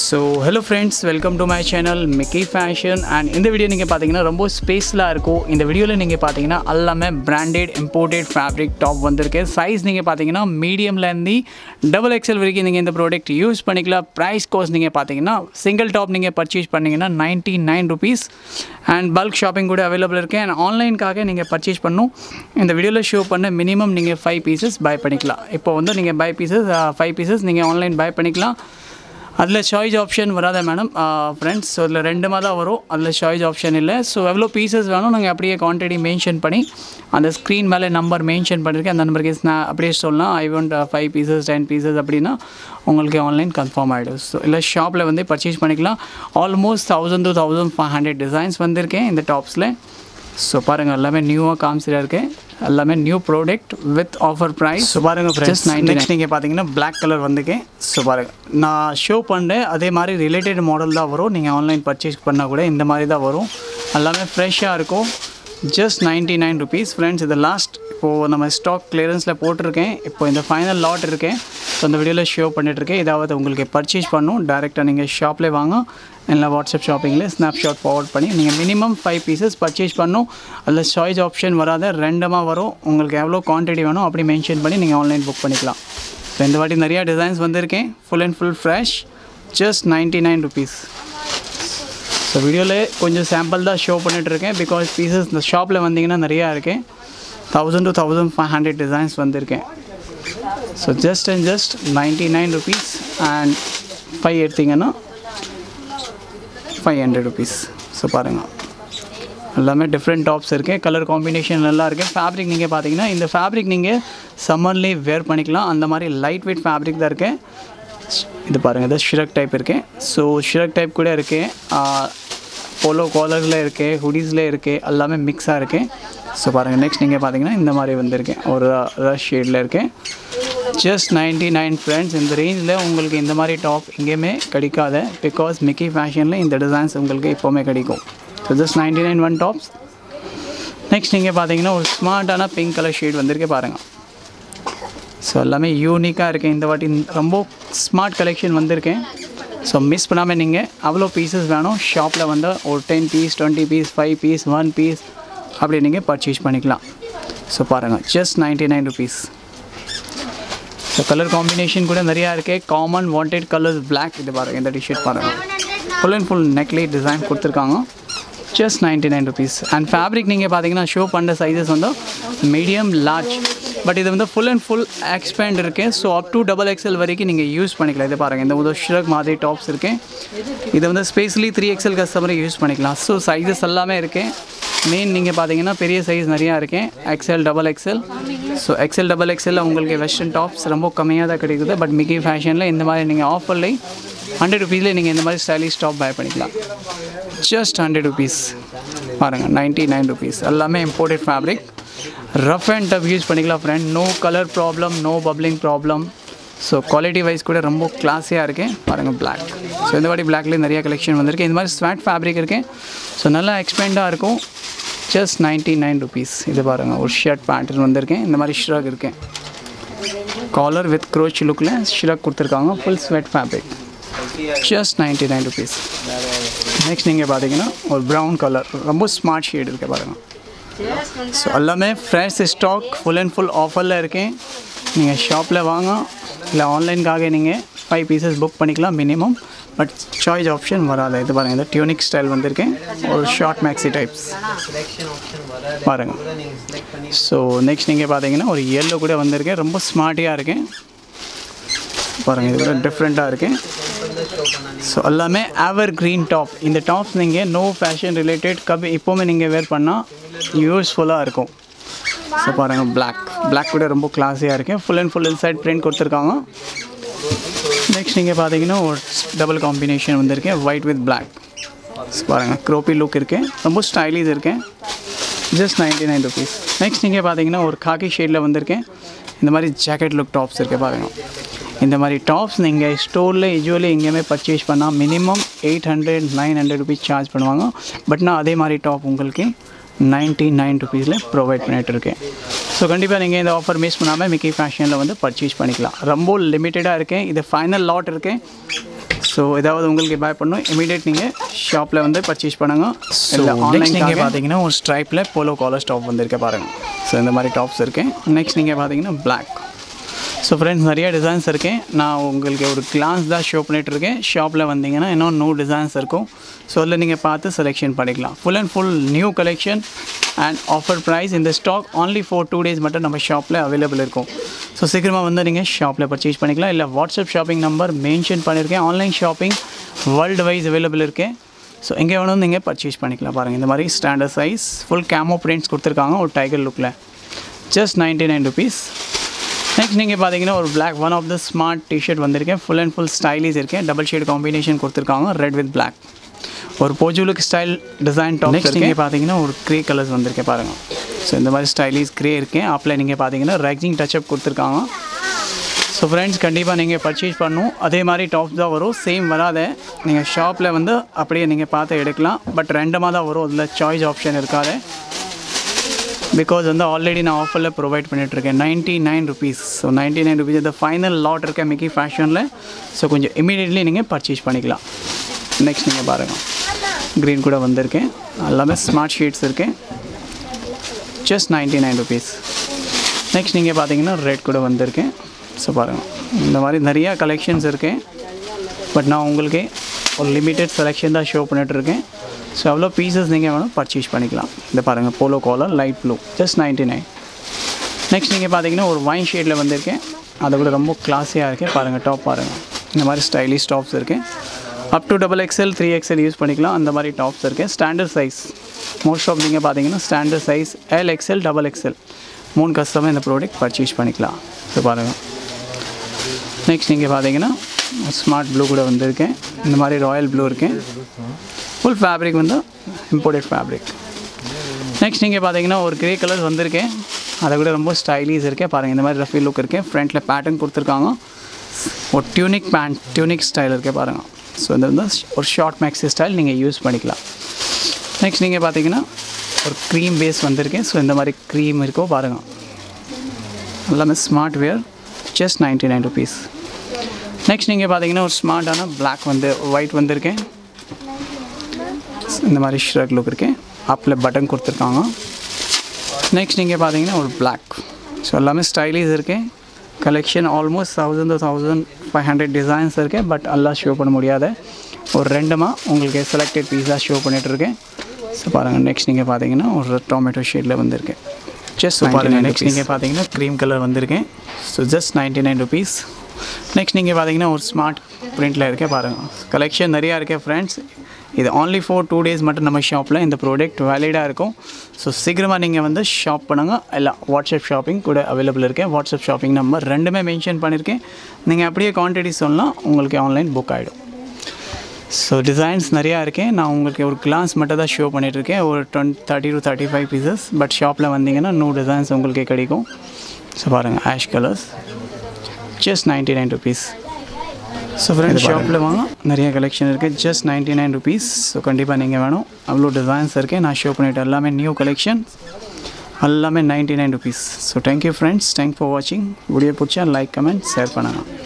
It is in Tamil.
so hello friends welcome to my channel Mickey fashion and இந்த வீடியோ நீங்கள் பார்த்தீங்கன்னா ரொம்ப ஸ்பேஸ்லாம் இருக்கும் இந்த வீடியோவில் நீங்கள் பார்த்தீங்கன்னா எல்லாமே பிராண்டட் இம்போர்ட்டட் ஃபேப்ரிக் டாப் வந்திருக்கு சைஸ் நீங்கள் பார்த்தீங்கன்னா மீடியம்லேருந்து டபுள் எக்ஸல் வரைக்கும் நீங்கள் இந்த ப்ராடக்ட் யூஸ் பண்ணிக்கலாம் ப்ரைஸ் கோஸ்ட் நீங்கள் பார்த்தீங்கன்னா சிங்கிள் டாப் நீங்கள் பர்ச்சேஸ் பண்ணிங்கன்னா ninety nine rupees and bulk shopping கூட அவைலபிள் இருக்குது அண்ட் ஆன்லைனுக்காக நீங்கள் பர்ச்சேஸ் பண்ணும் இந்த வீடியோவில் ஷோ பண்ண மினிமம் நீங்கள் ஃபைவ் பீசஸ் பை பண்ணிக்கலாம் இப்போ வந்து நீங்கள் பை பீசஸ் ஃபைவ் பீசஸ் நீங்கள் ஆன்லைன் பை பண்ணிக்கலாம் அதில் சாய்ஸ் ஆப்ஷன் வராத மேடம் ஃப்ரெண்ட்ஸ் ஸோ அதில் ரெண்டுமா தான் வரும் அதில் சாய்ஸ் ஆப்ஷன் இல்லை ஸோ எவ்வளோ பீசஸ் வேணும் நாங்கள் அப்படியே குவான்டிட்டி மென்ஷன் பண்ணி அந்த ஸ்க்ரீன் மேலே நம்பர் மென்ஷன் பண்ணியிருக்கேன் அந்த நம்பருக்கு நான் அப்படியே சொல்லலாம் I want five pieces ten pieces அப்படின்னா உங்களுக்கு ஆன்லைன் கன்ஃபார்ம் ஆகிடும் ஸோ இல்லை ஷாப்பில் வந்து பர்ச்சேஸ் பண்ணிக்கலாம் almost thousand two thousand five hundred designs வந்திருக்கேன் இந்த டாப்ஸில் ஸோ பாருங்கள் எல்லாமே நியூவாக காமிச்சிட்டு இருக்கேன் எல்லாமே new product with offer price so பாருங்கள் ஃப்ரெண்ட்ஸ் நெக்ஸ்ட் நீங்கள் பார்த்தீங்கன்னா பிளாக் கலர் வந்துக்கேன் ஸோ பாருங்கள் நான் ஷோ பண்ணேன் அதே மாதிரி ரிலேட்டட் மாடல் தான் வரும் நீங்கள் ஆன்லைன் பர்ச்சேஸ் பண்ணால் கூட இந்த மாதிரி தான் வரும் எல்லாமே ஃப்ரெஷ்ஷாக இருக்கும் just ninety nine rupees friends இது லாஸ்ட் இப்போது நம்ம ஸ்டாக் கிளியரன்ஸில் போட்டிருக்கேன் இப்போ இந்த ஃபைனல் லாட் இருக்கேன் ஸோ அந்த வீடியோவில் ஷோ பண்ணிட்டுருக்கேன் இதாவது உங்களுக்கு பர்ச்சேஸ் பண்ணும் டேரெக்டாக நீங்கள் ஷாப்லேயே வாங்க இல்லை வாட்ஸ்அப் ஷாப்பிங்கில் ஸ்னாப்ஷாட் ஃபார்வர்ட் பண்ணி நீங்கள் மினிமம் ஃபைவ் பீசஸ் பர்ச்சேஸ் பண்ணும் அதில் சாய்ஸ் ஆப்ஷன் வராத ரெண்டமாக வரும் உங்களுக்கு எவ்வளோ குவான்டிட்டி வேணும் அப்படி மென்ஷன் பண்ணி நீங்கள் ஆன்லைன் புக் பண்ணிக்கலாம் ஸோ இந்த வாட்டி நிறையா டிசைன்ஸ் வந்திருக்கேன் full and full fresh just ninety nine rupees so வீடியோவில் கொஞ்சம் சாம்பிள் தான் ஷோ பண்ணிகிட்ருக்கேன் பிகாஸ் பீசஸ் இந்த ஷாப்பில் வந்தீங்கன்னா நிறையா இருக்கேன் thousand to thousand five hundred designs வந்திருக்கேன் so just and just ninety nine rupees and five எடுத்தீங்கன்னா ஃபைவ் ஹண்ட்ரட் ருபீஸ் ஸோ பாருங்கள் எல்லாமே டிஃப்ரெண்ட் டாப்ஸ் இருக்குது கலர் காம்பினேஷன் நல்லா இருக்குது ஃபேப்ரிக் நீங்கள் பார்த்தீங்கன்னா இந்த ஃபேப்ரிக் நீங்கள் சம்மர்லேயே வேர் பண்ணிக்கலாம் அந்த மாதிரி லைட் வெயிட் ஃபேப்ரிக் தான் இருக்குது இது பாருங்கள் இது ஷிரக் டைப் இருக்குது ஸோ ஷிரக் டைப் கூட இருக்குது போலோ காலரில் இருக்குது ஹுடிஸில் இருக்குது எல்லாமே மிக்ஸாக இருக்குது ஸோ பாருங்கள் நெக்ஸ்ட் நீங்கள் பார்த்தீங்கன்னா இந்த மாதிரி வந்திருக்கேன் ஒரு ரஷ் ஷேடில் இருக்கேன் ஜஸ்ட் நைன்ட்டி நைன் ஃப்ரெண்ட்ஸ் இந்த ரேஞ்சில் உங்களுக்கு இந்த மாதிரி டாப் எங்கேயுமே கிடைக்காது பிகாஸ் மிக்கி ஃபேஷனில் இந்த டிசைன்ஸ் உங்களுக்கு எப்போவுமே கிடைக்கும் so just ninety nine one tops next நீங்கள் பார்த்தீங்கன்னா ஒரு ஸ்மார்ட்டான பிங்க் கலர் ஷேட் வந்திருக்கு பாருங்கள் ஸோ எல்லாமே யூனிக்காக இருக்கேன் இந்த வாட்டி ரொம்ப ஸ்மார்ட் கலெக்ஷன் வந்திருக்கேன் ஸோ மிஸ் பண்ணாமல் நீங்கள் அவ்வளோ பீசஸ் வேணும் ஷாப்பில் வந்து ஒரு ten piece twenty piece five piece one piece அப்படி நீங்கள் பர்ச்சேஸ் பண்ணிக்கலாம் ஸோ பாருங்கள் just ninety nine rupees so colour combination கூட நிறையா இருக்குது காமன் வாண்டட் கலர்ஸ் பிளாக் இது பாருங்கள் இந்த டிஷர்ட் பாருங்கள் ஃபுல் அண்ட் ஃபுல் நெக்லி டிசைன் கொடுத்துருக்காங்க just ninety nine rupees and fabric நீங்கள் பார்த்தீங்கன்னா ஷோ பண்ணுற சைஸஸ் வந்து மீடியம் லார்ஜ் பட் இது வந்து ஃபுல் அண்ட் ஃபுல் எக்ஸ்பேண்ட் இருக்குது so up to double XL வரைக்கும் நீங்கள் யூஸ் பண்ணிக்கலாம் இது பாருங்கள் இந்த ஒரு ஷ்ரக் மாதிரி டாப்ஸ் இருக்குது இது வந்து ஸ்பெஷலி த்ரீ எக்ஸ்எல் கஸ்டமரை யூஸ் பண்ணிக்கலாம் ஸோ சைஸஸ் எல்லாமே இருக்குது மெயின் நீங்கள் பார்த்தீங்கன்னா பெரிய சைஸ் நிறையா இருக்கேன் XL double XL so XL double XL உங்களுக்கு வெஸ்டர்ன் டாப்ஸ் ரொம்ப கம்மியாக தான் கிடைக்குது பட் மிக்கி ஃபேஷனில் இந்த மாதிரி நீங்கள் ஆஃபர்லேயே ஹண்ட்ரட் ருபீஸில் நீங்கள் இந்த மாதிரி ஸ்டைலிஷ் டாப் பை பண்ணிக்கலாம் ஜஸ்ட் ஹண்ட்ரட் ருபீஸ் பாருங்கள் நைன்ட்டி நைன் ருபீஸ் எல்லாமே imported fabric rough and tough use பண்ணிக்கலாம் friend no colour problem no bubbling problem so quality wise கூட ரொம்ப கிளாஸியாக இருக்கேன் பாருங்கள் பிளாக் ஸோ இந்த வாட்டி பிளாக்லேயே நிறைய கலெக்ஷன் வந்திருக்கு இந்த மாதிரி ஸ்வாட் ஃபேப்ரிக் இருக்கேன் ஸோ நல்லா எக்ஸ்பெண்டாக இருக்கும் ஜஸ்ட் நைன்ட்டி நைன் ருபீஸ் இது பாருங்கள் ஒரு ஷர்ட் பேட்டர்ன் வந்திருக்கேன் இந்த மாதிரி ஷ்ரக் இருக்கேன் காலர் வித் க்ரோச் லுக்கில் ஷ்ரக் கொடுத்துருக்காங்க full sweat fabric just ninety nine rupees next நீங்கள் பார்த்தீங்கன்னா ஒரு ப்ரௌன் கலர் ரொம்ப ஸ்மார்ட் ஷேட் இருக்குது பாருங்கள் ஸோ எல்லாமே fresh stock full and full ஆஃபரில் இருக்கேன் நீங்கள் ஷாப்பில் வாங்க இல்லை ஆன்லைனுக்காக நீங்கள் ஃபைவ் பீசஸ் புக் பண்ணிக்கலாம் மினிமம் பட் சாய்ஸ் ஆப்ஷன் வராது இது பாருங்கள் இந்த டியூனிக் ஸ்டைல் வந்திருக்கேன் ஒரு ஷார்ட் மேக்ஸி டைப்ஸ் பாருங்கள் ஸோ நெக்ஸ்ட் நீங்கள் பார்த்தீங்கன்னா ஒரு எல்லோ கூட வந்திருக்கேன் ரொம்ப ஸ்மார்ட்டியாக இருக்கேன் பாருங்கள் இது கூட டிஃப்ரெண்ட்டாக இருக்கேன் ஸோ எல்லாமே ஆவர் க்ரீன் டாப் இந்த டாப்ஸ் நீங்கள் நோ ஃபேஷன் ரிலேட்டட் கபி இப்போவுமே நீங்கள் வேர் பண்ணால் யூஸ்ஃபுல்லாக இருக்கும் ஸோ பாருங்கள் பிளாக் பிளாக் கூட ரொம்ப கிளாஸியாக இருக்குது full and full inside print கொடுத்துருக்காங்க நெக்ஸ்ட் நீங்கள் பார்த்தீங்கன்னா ஒரு டபுள் காம்பினேஷன் வந்திருக்கேன் ஒயிட் வித் பிளாக் பாருங்கள் க்ரோப்பி லுக் இருக்குது ரொம்ப ஸ்டைலிஷ் இருக்கேன் just ninety nine rupees next நீங்கள் பார்த்தீங்கன்னா ஒரு காக்கி ஷேடில் வந்திருக்கேன் இந்த மாதிரி ஜாக்கெட் லுக் டாப்ஸ் இருக்குது பாருங்கள் இந்த மாதிரி டாப்ஸ் நீங்கள் ஸ்டோரில் யூஸ்வலி எங்கேயுமே பர்ச்சேஸ் பண்ணால் minimum eight hundred nine hundred rupees charge பண்ணுவாங்க பட் நான் அதே மாதிரி டாப் உங்களுக்கு நைன்ட்டி நைன் ருபீஸில் ப்ரொவைட் பண்ணிகிட்டு இருக்கேன் ஸோ கண்டிப்பாக நீங்கள் இந்த ஆஃபர் மிஸ் பண்ணாமல் மிக்கி ஃபேஷனில் வந்து பர்ச்சேஸ் பண்ணிக்கலாம் ரொம்ப லிமிட்டடாக இருக்கேன் இது ஃபைனல் லாட் இருக்கேன் ஸோ ஏதாவது உங்களுக்கு பை பண்ணணும் இமீடியட் நீங்கள் ஷாப்பில் வந்து பர்ச்சேஸ் பண்ணுங்க So, இல்லை next ஆன்லைன் நீங்க நீங்கள் பார்த்தீங்கன்னா ஒரு ஸ்ட்ரைப்பில் போலோ காலர் டாப் வந்திருக்க பாருங்கள் ஸோ இந்த மாதிரி டாப்ஸ் இருக்கு நெக்ஸ்ட் நீங்கள் பார்த்தீங்கன்னா Black ஸோ ஃப்ரெண்ட்ஸ் நிறைய டிசைன்ஸ் இருக்கேன் நான் உங்களுக்கு ஒரு கிளான்ஸ் தான் ஷோ பண்ணிட்டு இருக்கேன் ஷாப்பில் வந்தீங்கன்னா இன்னும் நூ டிசைன்ஸ் இருக்கும் ஸோ அதில் நீங்கள் பார்த்து செலெக்ஷன் பண்ணிக்கலாம் full and full new collection and offer price இந்த stock only for two days மட்டும் நம்ம ஷாப்பில் அவைலபிள் இருக்கும் ஸோ சீக்கிரமாக வந்து நீங்கள் ஷாப்பில் பர்ச்சேஸ் பண்ணிக்கலாம் இல்லை வாட்ஸ்அப் ஷாப்பிங் நம்பர் மென்ஷன் பண்ணியிருக்கேன் online shopping world wise available இருக்கேன் ஸோ எங்கே வேணும் நீங்கள் பர்ச்சேஸ் பண்ணிக்கலாம் பாருங்கள் இந்த மாதிரி standard size full camo prints கொடுத்துருக்காங்க ஒரு டைகர் லுக்கில் just ninety nine rupees next நீங்கள் பார்த்தீங்கன்னா ஒரு Black one of the smart T shirt வந்திருக்கேன் ஃபுல் அண்ட் ஃபுல் ஸ்டைலிஸ் இருக்கேன் டபுள் ஷேட் காம்பினேஷன் கொடுத்துருக்காங்க ரெட் வித் Black ஒரு போஜுலுக்கு ஸ்டைல் டிசைன் டாப் நெக்ஸ்ட் நீங்கள் பார்த்தீங்கன்னா ஒரு க்ரே கலர்ஸ் வந்திருக்கேன் பாருங்கள் ஸோ இந்த மாதிரி ஸ்டைலிஸ் க்ரே இருக்கேன் அப்பில் நீங்கள் பார்த்தீங்கன்னா ரெக்ஸிங் டச்சப் கொடுத்துருக்காங்க ஸோ ஃப்ரெண்ட்ஸ் கண்டிப்பாக நீங்கள் பர்ச்சேஸ் பண்ணணும் அதே மாதிரி டாப்ஸ் தான் வரும் சேம் வராத நீங்கள் ஷாப்பில் வந்து அப்படியே நீங்கள் பார்த்து எடுக்கலாம் பட் ரெண்டமாக தான் வரும் அதில் சாய்ஸ் ஆப்ஷன் இருக்காது பிகாஸ் வந்து ஆல்ரெடி நான் ஆஃபரில் ப்ரொவைட் பண்ணிகிட்ருக்கேன் ninety nine rupees so ninety nine rupees இந்த ஃபைனல் லாட் இருக்கேன் மிக்கி ஃபேஷனில் ஸோ கொஞ்சம் இமீடியட்லி நீங்கள் பர்ச்சேஸ் பண்ணிக்கலாம் நெக்ஸ்ட் நீங்கள் பாருங்கள் க்ரீன் கூட வந்திருக்கேன் எல்லாமே ஸ்மார்ட் ஷீட்ஸ் இருக்கேன் just ninety nine rupees next நீங்கள் பார்த்தீங்கன்னா ரெட் கூட வந்திருக்கேன் ஸோ பாருங்கள் இந்த மாதிரி நிறையா கலெக்ஷன்ஸ் இருக்கேன் பட் நான் உங்களுக்கு ஒரு லிமிட்டெட் செலெக்ஷன் தான் ஷோ பண்ணிகிட்ருக்கேன் ஸோ அவ்வளோ பீசஸ் நீங்கள் வேணும் பர்ச்சேஸ் பண்ணிக்கலாம் இந்த பாருங்கள் polo collar light blue just ninety nine next நீங்கள் பார்த்தீங்கன்னா ஒரு வைன் ஷேடில் வந்திருக்கேன் அதை விட ரொம்ப கிளாஸியாக இருக்குது பாருங்கள் டாப் பாருங்கள் இந்த மாதிரி ஸ்டைலிஷ் டாப்ஸ் இருக்குது up to double XL three XL use பண்ணிக்கலாம் அந்த மாதிரி டாப்ஸ் இருக்குது ஸ்டாண்டர்ட் சைஸ் மோஸ்ட் ஆஃப் நீங்கள் பார்த்தீங்கன்னா standard size L XL double XL மூணு கஸ்டமாக இந்த ப்ராடக்ட் பர்ச்சேஸ் பண்ணிக்கலாம் ஸோ பாருங்கள் நெக்ஸ்ட் நீங்கள் பார்த்தீங்கன்னா ஸ்மார்ட் ப்ளூ கூட வந்திருக்கேன் இந்த மாதிரி ராயல் ப்ளூ இருக்கேன் ஃபுல் ஃபேப்ரிக் வந்து இம்போர்ட்டட் ஃபேப்ரிக் நெக்ஸ்ட் நீங்கள் பார்த்தீங்கன்னா ஒரு கிரே கலர் வந்திருக்கேன் அதை கூட ரொம்ப ஸ்டைலிஷ் இருக்கேன் பாருங்கள் இந்த மாதிரி ரஃபி லுக் இருக்கேன் ஃப்ரண்ட்டில் பேட்டர்ன் கொடுத்துருக்காங்க ஒரு டியூனிக் பேண்ட் டியூனிக் ஸ்டைல் இருக்கே பாருங்கள் ஸோ இது வந்து ஒரு ஷார்ட் மேக்ஸி ஸ்டைல் நீங்கள் யூஸ் பண்ணிக்கலாம் நெக்ஸ்ட் நீங்கள் பார்த்தீங்கன்னா ஒரு க்ரீம் பேஸ் வந்திருக்கேன் ஸோ இந்த மாதிரி க்ரீம் இருக்கோ பாருங்கள் எல்லாமே smart wear just ninety nine rupees next நீங்கள் பார்த்தீங்கன்னா ஒரு ஸ்மார்ட்டான Black வந்து ஒயிட் வந்திருக்கேன் இந்த மாதிரி ஷர்ட் லுக் இருக்கேன் அப்பில் பட்டன் கொடுத்துருக்காங்க நெக்ஸ்ட் நீங்கள் பார்த்தீங்கன்னா ஒரு Black ஸோ எல்லாமே ஸ்டைலிஷ் இருக்கேன் collection almost thousand thousand five hundred designs இருக்குது பட் எல்லாம் ஷோ பண்ண முடியாத ஒரு ரெண்டுமா உங்களுக்கு செலக்டட் பீஸாக ஷோ பண்ணிகிட்ருக்கேன் ஸோ பாருங்கள் நெக்ஸ்ட் நீங்கள் பார்த்தீங்கன்னா ஒரு டொமேட்டோ ஷேடில் வந்திருக்கேன் ஜஸ்ட் பாருங்கள் நெக்ஸ்ட் நீங்கள் பார்த்தீங்கன்னா க்ரீம் கலர் வந்திருக்கேன் so just ninety nine rupees next நீங்கள் பார்த்தீங்கன்னா ஒரு ஸ்மார்ட் பிரிண்டில் இருக்கே பாருங்கள் கலெக்ஷன் நிறையா இருக்கே ஃப்ரெண்ட்ஸ் இது only ஃபார் டூ டேஸ் மட்டும் நம்ம ஷாப்பில் இந்த ப்ராடக்ட் வேலிடாக இருக்கும் ஸோ சீக்கிரமாக நீங்கள் வந்து ஷாப் பண்ணுங்கள் இல்லை வாட்ஸ்அப் ஷாப்பிங் கூட அவைலபிள் இருக்கேன் வாட்ஸ்அப் ஷாப்பிங் நம்பர் ரெண்டுமே மென்ஷன் பண்ணியிருக்கேன் நீங்கள் அப்படியே குவான்டிட்டி சொல்லலாம் உங்களுக்கு ஆன்லைன் புக் ஆகிடும் ஸோ டிசைன்ஸ் நிறையா இருக்கேன் நான் உங்களுக்கு ஒரு கிளாஸ் மட்டும் தான் ஷோ பண்ணிகிட்ருக்கேன் ஒரு twenty thirty to thirty five pieces but ஷாப்பில் வந்தீங்கன்னா நூ டிசைன்ஸ் உங்களுக்கு கிடைக்கும் ஸோ பாருங்கள் ash colours just ninety nine rupees so friends ஷாப்பில் வாங்க நிறைய கலெக்ஷன் இருக்குது just ninety nine rupees so கண்டிப்பாக நீங்கள் வேணும் அவ்வளோ டிசைன்ஸ் இருக்குது நான் ஷோ பண்ணிவிட்டு எல்லாமே நியூ கலெக்ஷன் எல்லாமே ninety nine rupees so thank you friends thank for வாட்சிங் வீடியோ பிடிச்சா லைக் கமெண்ட் ஷேர் பண்ணுங்கள்